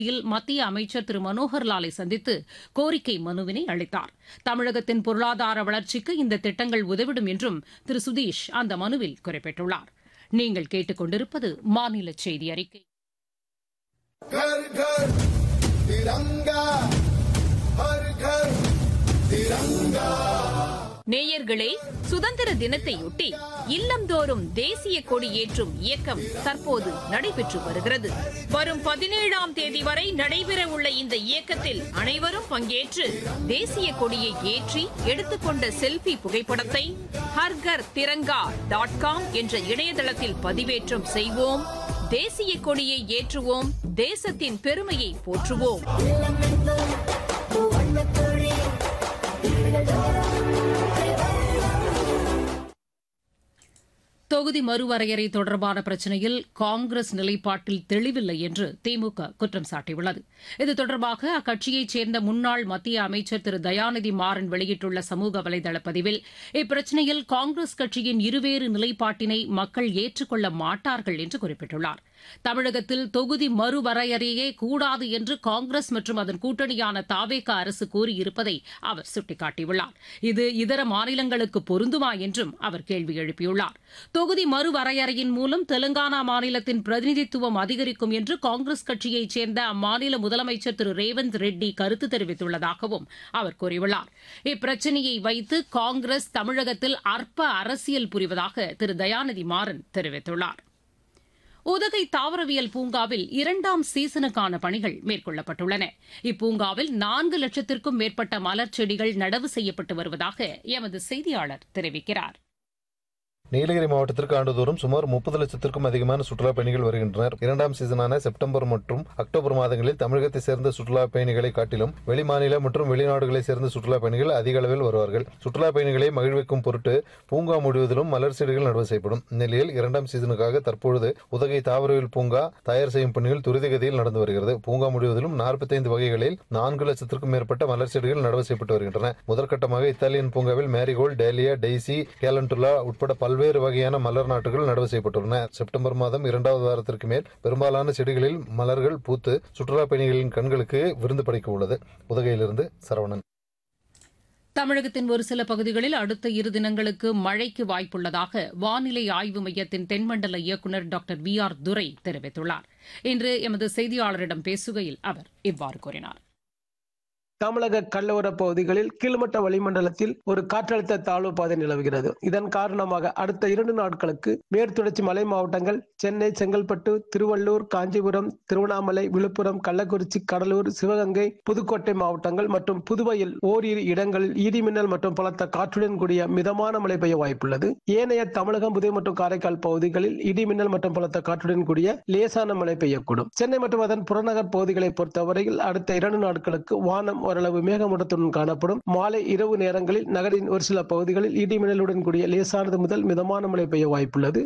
யில் மத்திய அமைச்சர் திரு மனோகர் லாலை சந்தித்து கோரிக்கை மனுவினை அளித்தார் தமிழகத்தின் பொருளாதார வளர்ச்சிக்கு இந்த திட்டங்கள் உதவிடும் என்றும் திரு சுதீஷ் அந்த மனுவில் குறிப்பிட்டுள்ளார் நீங்கள் கேட்டுக் கொண்டிருப்பது மாநில செய்தி அறிக்கை घर घर तिरंगा हर घर तिरंगा நேயர்களே சுதந்திர தினத்தையொட்டி இல்லந்தோறும் தேசிய கொடி ஏற்றும் இயக்கம் தற்போது நடைபெற்று வருகிறது வரும் பதினேழாம் தேதி வரை நடைபெறவுள்ள இந்த இயக்கத்தில் அனைவரும் பங்கேற்று தேசிய கொடியை ஏற்றி எடுத்துக்கொண்ட செல்பி புகைப்படத்தை ஹர்கர் திரங்கா டாட் காம் என்ற இணையதளத்தில் பதிவேற்றம் செய்வோம் தேசிய கொடியை ஏற்றுவோம் தேசத்தின் பெருமையை போற்றுவோம் தொகுதி மறுவரையறை தொடர்பான பிரச்சினையில் காங்கிரஸ் நிலைப்பாட்டில் தெளிவில்லை என்று திமுக குற்றம் சாட்டியுள்ளது இது தொடர்பாக அக்கட்சியைச் சேர்ந்த முன்னாள் மத்திய அமைச்சர் திரு தயாநிதி மாறன் வெளியிட்டுள்ள சமூக வலைதள பதிவில் இப்பிரச்சினையில் காங்கிரஸ் கட்சியின் இருவேறு நிலைப்பாட்டினை மக்கள் ஏற்றுக்கொள்ள மாட்டார்கள் என்று குறிப்பிட்டுள்ளார் தமிழகத்தில் தொகுதி மறுவரையறையே கூடாது என்று காங்கிரஸ் மற்றும் அதன் கூட்டணியான தாவேக அரசு கூறியிருப்பதை அவர் சுட்டிக்காட்டியுள்ளார் இது இதர மாநிலங்களுக்கு பொருந்துமா என்றும் அவர் கேள்வி எழுப்பியுள்ளார் தொகுதி மறுவரையறையின் மூலம் தெலுங்கானா மாநிலத்தின் பிரதிநிதித்துவம் அதிகரிக்கும் என்று காங்கிரஸ் கட்சியைச் சேர்ந்த அம்மாநில முதலமைச்சர் திரு ரேவந்த் ரெட்டி கருத்து தெரிவித்துள்ளதாகவும் அவர் கூறியுள்ளார் இப்பிரச்சினையை வைத்து காங்கிரஸ் தமிழகத்தில் அற்ப அரசியல் புரிவதாக திரு தயாநிதி மாறன் தெரிவித்துள்ளார் உதகை தாவரவியல் பூங்காவில் இரண்டாம் சீசனுக்கான பணிகள் மேற்கொள்ளப்பட்டுள்ளன இப்பூங்காவில் நான்கு லட்சத்திற்கும் மேற்பட்ட மலர் செடிகள் நடவு செய்யப்பட்டு வருவதாக எமது செய்தியாளர் தெரிவிக்கிறார் நீலகிரி மாவட்டத்திற்கு ஆண்டுதோறும் சுமார் முப்பது லட்சத்திற்கும் அதிகமான சுற்றுலா பயணிகள் வருகின்றனர் இரண்டாம் சீசனான செப்டம்பர் மற்றும் அக்டோபர் மாதங்களில் தமிழகத்தை சேர்ந்த சுற்றுலா பயணிகளை காட்டிலும் வெளிமாநில மற்றும் வெளிநாடுகளை சேர்ந்த சுற்றுலா பயணிகள் அதிக அளவில் வருவார்கள் சுற்றுலா பயணிகளை மகிழ்விக்கும் பொருட்டு பூங்கா முழுவதிலும் மலர் செடிகள் நடவு செய்யப்படும் இந்நிலையில் இரண்டாம் சீசனுக்காக தற்பொழுது உதகை தாவரவியல் பூங்கா தயார் செய்யும் பணிகள் துரிதகதியில் நடந்து வருகிறது பூங்கா முழுவதிலும் நாற்பத்தைந்து வகைகளில் நான்கு லட்சத்திற்கும் மேற்பட்ட மலர் செடிகள் நடவு செய்யப்பட்டு வருகின்றன முதற்கட்டமாக இத்தாலியன் பூங்காவில் மேரிகோல்ட் டேலியா டெய்சி கேலண்டுலா உட்பட பல்வேறு பல்வேறு வகையான மலர் நாட்டுகள் நடவு செய்யப்பட்டுள்ளன செப்டம்பர் மாதம் இரண்டாவது வாரத்திற்கு மேல் பெரும்பாலான செடிகளில் மலர்கள் பூத்து சுற்றுலா பயணிகளின் கண்களுக்கு விருந்து படைக்க உள்ளது உதகையிலிருந்து சரவணன் தமிழகத்தின் ஒரு சில பகுதிகளில் அடுத்த இரு தினங்களுக்கு மழைக்கு வாய்ப்புள்ளதாக வானிலை ஆய்வு மையத்தின் தென்மண்டல இயக்குநர் டாக்டர் வி ஆர் துரை தெரிவித்துள்ளார் இன்று எமது செய்தியாளரிடம் பேசுகையில் அவர் இவ்வாறு கூறினார் தமிழக கடலோர பகுதிகளில் கீழ்மட்ட வளிமண்டலத்தில் ஒரு காற்றழுத்த தாழ்வு பாதை நிலவுகிறது இதன் காரணமாக அடுத்த இரண்டு நாட்களுக்கு மேற்குத்தொடர்ச்சி மலை மாவட்டங்கள் சென்னை செங்கல்பட்டு திருவள்ளூர் காஞ்சிபுரம் திருவண்ணாமலை விழுப்புரம் கள்ளக்குறிச்சி கடலூர் சிவகங்கை புதுக்கோட்டை மாவட்டங்கள் மற்றும் புதுவையில் ஓரிரு இடங்களில் இடிமின்னல் மற்றும் பலத்த காற்றுடன் கூடிய மிதமான மழை பெய்ய வாய்ப்புள்ளது ஏனைய தமிழகம் புதுவை மற்றும் காரைக்கால் பகுதிகளில் இடிமின்னல் மற்றும் பலத்த காற்றுடன் கூடிய லேசான மழை பெய்யக்கூடும் சென்னை மற்றும் அதன் புறநகர் பகுதிகளை பொறுத்தவரையில் அடுத்த இரண்டு நாட்களுக்கு வானம் ஓரளவு மேகமூட்டத்துடன் காணப்படும் மாலை இரவு நேரங்களில் நகரின் ஒரு சில பகுதிகளில் இடிமின்னலுடன் கூடிய லேசானது முதல் மிதமான மழை பெய்ய வாய்ப்புள்ளது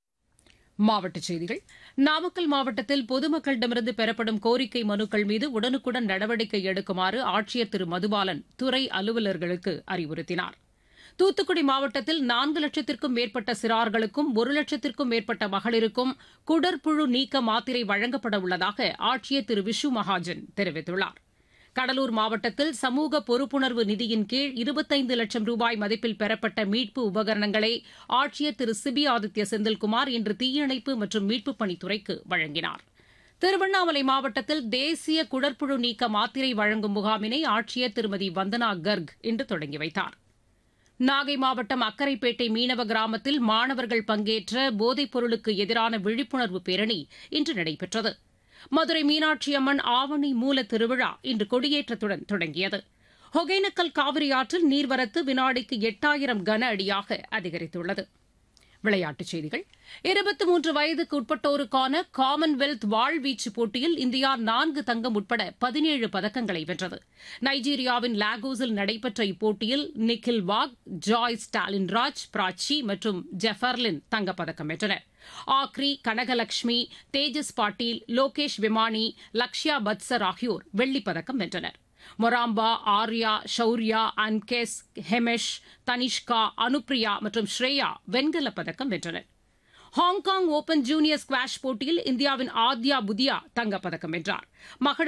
மாவட்டச் செய்திகள் நாமக்கல் மாவட்டத்தில் பொதுமக்களிடமிருந்து பெறப்படும் கோரிக்கை மனுக்கள் மீது உடனுக்குடன் நடவடிக்கை எடுக்குமாறு ஆட்சியர் திரு மதுபாலன் துறை அலுவலர்களுக்கு அறிவுறுத்தினார் தூத்துக்குடி மாவட்டத்தில் நான்கு லட்சத்திற்கும் மேற்பட்ட சிறார்களுக்கும் ஒரு லட்சத்திற்கும் மேற்பட்ட மகளிருக்கும் குடற்புழு நீக்க மாத்திரை வழங்கப்பட உள்ளதாக ஆட்சியர் திரு விஷு மகாஜன் தெரிவித்துள்ளார் கடலூர் மாவட்டத்தில் சமூக பொறுப்புணர்வு நிதியின் கீழ் இருபத்தைந்து லட்சம் ரூபாய் மதிப்பில் பெறப்பட்ட மீட்பு உபகரணங்களை ஆட்சியர் திரு சிபி ஆதித்ய செந்தில்குமார் இன்று தீயணைப்பு மற்றும் மீட்புப் பணித்துறைக்கு வழங்கினார் திருவண்ணாமலை மாவட்டத்தில் தேசிய குடற்புழு நீக்க மாத்திரை வழங்கும் முகாமினை ஆட்சியர் திருமதி வந்தனா கர்க் இன்று தொடங்கி வைத்தார் நாகை மாவட்டம் அக்கரைப்பேட்டை மீனவ கிராமத்தில் மாணவர்கள் பங்கேற்ற போதைப் பொருளுக்கு எதிரான விழிப்புணர்வு பேரணி இன்று நடைபெற்றது மதுரை மீனாட்சி அம்மன் ஆவணி மூல திருவிழா இன்று கொடியேற்றத்துடன் தொடங்கியது ஒகேனக்கல் காவிரி ஆற்றில் நீர்வரத்து வினாடிக்கு எட்டாயிரம் கன அடியாக அதிகரித்துள்ளது விளையாட்டுச் செய்திகள் இருபத்தி மூன்று வயதுக்கு உட்பட்டோருக்கான காமன்வெல்த் வாழ்வீச்சு போட்டியில் இந்தியா நான்கு தங்கம் உட்பட பதினேழு பதக்கங்களை வென்றது நைஜீரியாவின் லாகோஸில் நடைபெற்ற இப்போட்டியில் நிக்கில் வாக் ஜாய் ஸ்டாலின் ராஜ் பிராச்சி மற்றும் ஜெஃபர்லின் தங்கப்பதக்கம் வென்றனர் ஆக்ரி கனகலட்சுமி தேஜஸ் பாட்டீல் லோகேஷ் விமானி லக்ஷ்யா பத்சர் ஆகியோர் வெள்ளிப்பதக்கம் வென்றனர் மொராம்பா ஆர்யா ஷௌர்யா அன்கேஸ் ஹெமெஷ் தனிஷ்கா அனுப்ரியா மற்றும் ஸ்ரேயா வெண்கலப் பதக்கம் வென்றனர் ஹாங்காங் ஓபன் ஜூனியர் ஸ்குவாஷ் போட்டியில் இந்தியாவின் ஆத்யா புதியா தங்கப்பதக்கம் வென்றார் மகளிர்